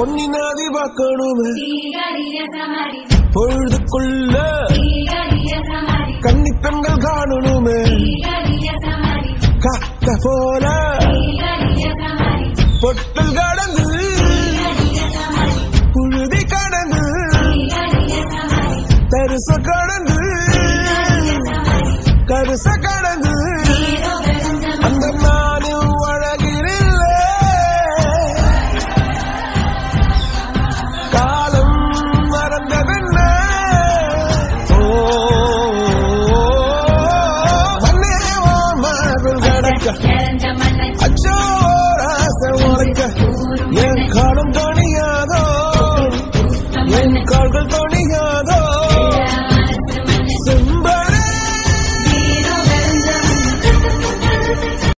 பொன்னி நாதி பார்க்கணுமே தீகரிய சமரி பொழுதுக்குள்ள தீகரிய சமரி கன்னி பெண்கள் காணணுமே தீகரிய சமரி காக்க போல தீகரிய சமரி பொட்டல் கடந்து தீகரிய சமரி புழுதி கடந்து தீகரிய சமரி தரிச கடந்து சமரி கருச கடந்து ஏதோ வெறுஞ்சம் அந்த நானும் அழகிரில்லை காலம் மறந்ததென்ன ஓ மன்னே ஓ மகள் கடக்க எரஞ்ச மண்ணை